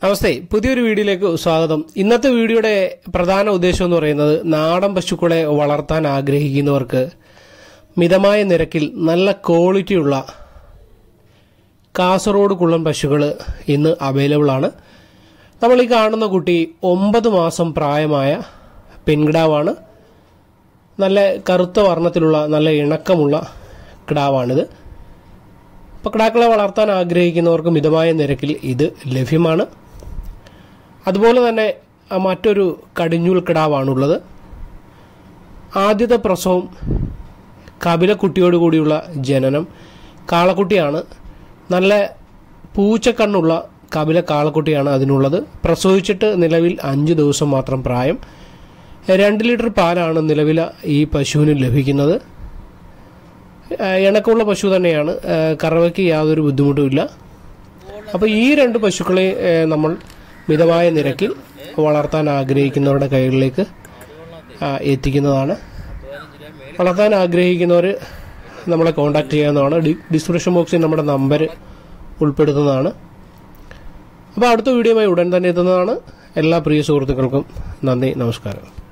നമസ്തേ പുതിയൊരു വീഡിയോയിലേക്ക് സ്വാഗതം ഇന്നത്തെ വീഡിയോയുടെ പ്രധാന ഉദ്ദേശം എന്ന് പറയുന്നത് നാടൻ പശുക്കളെ വളർത്താൻ ആഗ്രഹിക്കുന്നവർക്ക് മിതമായ നിരക്കിൽ നല്ല ക്വാളിറ്റിയുള്ള കാസർഗോഡ് കുള്ളൻ പശുക്കൾ ഇന്ന് അവൈലബിൾ ആണ് നമ്മൾ ഈ കാണുന്ന കുട്ടി ഒമ്പത് മാസം പ്രായമായ പെൺകിടാവാണ് നല്ല കറുത്ത വർണ്ണത്തിലുള്ള നല്ല ഇണക്കമുള്ള കിടാവാണിത് അപ്പോൾ കിടാക്കളെ വളർത്താൻ ആഗ്രഹിക്കുന്നവർക്ക് മിതമായ നിരക്കിൽ ഇത് ലഭ്യമാണ് അതുപോലെ തന്നെ ആ, മറ്റൊരു കടിഞ്ഞൂൽ കിടാവാണുള്ളത് ആദ്യത്തെ പ്രസവം കപിലക്കുട്ടിയോട് കൂടിയുള്ള ജനനം കാളക്കുട്ടിയാണ് നല്ല പൂച്ചക്കണ്ണുള്ള കപില കാളക്കുട്ടിയാണ് അതിനുള്ളത് പ്രസവിച്ചിട്ട് നിലവിൽ അഞ്ച് ദിവസം മാത്രം പ്രായം രണ്ട് ലിറ്റർ പാലാണ് നിലവിൽ ഈ പശുവിന് ലഭിക്കുന്നത് ആ, ഇണക്കമുള്ള പശു തന്നെയാണ് ആ, കറവയ്ക്ക് യാതൊരു ബുദ്ധിമുട്ടുമില്ല അപ്പോൾ ഈ രണ്ട് പശുക്കളെ ആ, നമ്മൾ മിതമായ നിരക്കിൽ വളർത്താൻ ആഗ്രഹിക്കുന്നവരുടെ കൈകളിലേക്ക് ആ, എത്തിക്കുന്നതാണ് വളർത്താൻ ആഗ്രഹിക്കുന്നവർ നമ്മളെ കോൺടാക്ട് ചെയ്യാവുന്നതാണ് ഡി- ഡിസ്ക്രിപ്ഷൻ ബോക്സിൽ നമ്മുടെ നമ്പർ ഉൾപ്പെടുത്തുന്നതാണ് അപ്പോൾ അടുത്ത വീഡിയോയുമായി ഉടൻ തന്നെ എത്തുന്നതാണ് എല്ലാ പ്രിയ സുഹൃത്തുക്കൾക്കും നന്ദി നമസ്കാരം